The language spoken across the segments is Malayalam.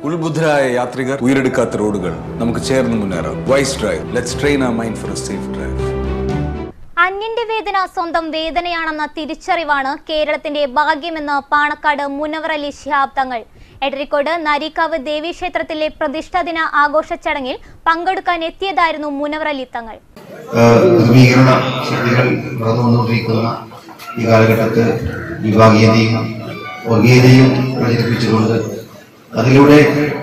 ഉത്ബുദ്ധരായ യാത്രികർ ഉയരെടുക്കാത്ത റോഡുകൾ നമുക്ക് ചേർന്ന് മുന്നേറാം wise drive let's train a mind for a safe drive അന്യന്റെ വേദന സ്വന്തം വേദനയാണെന്ന തിരിച്ചറിവാണ് കേരളത്തിന്റെ ഭാഗ്യമെന്ന് പാണക്കാട് മുനവർ അലി ശിഹാബ് തങ്ങൾ എടരിക്കോട് നരിക്കാവ് ദേവീക്ഷേത്രത്തിലെ പ്രതിഷ്ഠാദിന ആഘോഷ ചടങ്ങിൽ പങ്കെടുക്കാൻ എത്തിയതായിരുന്നു മുനവർ അലി തങ്ങൾ ധ്രുവീകരണ ശക്തികൾ വളർന്നുകൊണ്ടിരിക്കുന്ന ഈ കാലഘട്ടത്ത് വിഭാഗീയതയും വർഗീയതയും പ്രചരിപ്പിച്ചുകൊണ്ട് അതിലൂടെ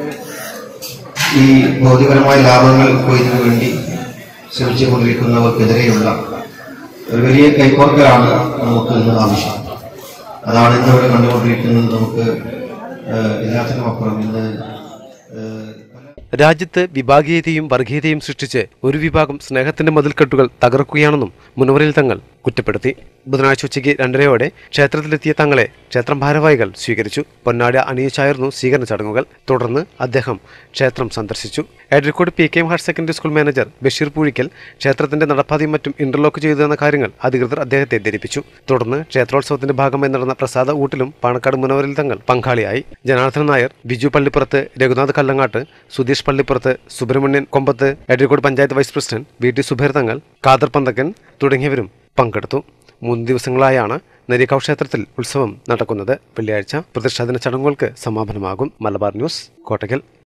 ഈ ഭൗതികപരമായ ലാഭങ്ങൾ കൊയ്തിനു വേണ്ടി ശ്രമിച്ചുകൊണ്ടിരിക്കുന്നവർക്കെതിരെയുള്ള ഒരു വലിയ കൈക്കോർക്കലാണ് നമുക്ക് ഇന്ന് ആവശ്യം അതാണ് ഇന്ന് ഇവിടെ കണ്ടുകൊണ്ടിരിക്കുന്നത് നമുക്ക് ഏഹ്, എല്ലാത്തിനും അപ്പുറം ഇന്ന് ഏഹ്, രാജ്യത്ത് വിഭാഗീയതയും വർഗീയതയും സൃഷ്ടിച്ച് ഒരു വിഭാഗം സ്നേഹത്തിന്റെ മതിൽക്കെട്ടുകൾ തകർക്കുകയാണെന്നും മുനവറിൽ തങ്ങൾ കുറ്റപ്പെടുത്തി ബുധനാഴ്ച ഉച്ചയ്ക്ക് രണ്ടരയോടെ ക്ഷേത്രത്തിലെത്തിയ തങ്ങളെ ക്ഷേത്രം ഭാരവാഹികൾ സ്വീകരിച്ചു പൊന്നാട അണിയിച്ചായിരുന്നു സ്വീകരണ ചടങ്ങുകൾ തുടർന്ന് അദ്ദേഹം ക്ഷേത്രം സന്ദർശിച്ചു Edrikkode P K M higher secondary school manager Basheer Poozhikkal ക്ഷേത്രത്തിന്റെ നടപ്പാതയും മറ്റും ഇന്റർലോക്ക് ചെയ്തെന്ന കാര്യങ്ങൾ അധികൃതർ അദ്ദേഹത്തെ ധരിപ്പിച്ചു തുടർന്ന് ക്ഷേത്രോത്സവത്തിന്റെ ഭാഗമായി നടന്ന പ്രസാദ ഊട്ടിലും പാണക്കാട് മുനവറിൽ തങ്ങൾ പങ്കാളിയായി Janardhanan Nair Biju Pallippurath Raghunath Kallangatt Sudheesh Pallippurath Subramanian Kombath Edrikkode panchayat vice president V T Zubair Thangal Khader പന്തക്കൻ തുടങ്ങിയവരും പങ്കെടുത്തു മൂന്ന് ദിവസങ്ങളായാണ് നരിക്കാവ് ക്ഷേത്രത്തിൽ ഉത്സവം നടക്കുന്നത് വെള്ളിയാഴ്ച പ്രതിഷ്ഠാദിന ചടങ്ങുകൾക്ക് സമാപനമാകും മലബാർ ന്യൂസ് കോട്ടയ്ക്കൽ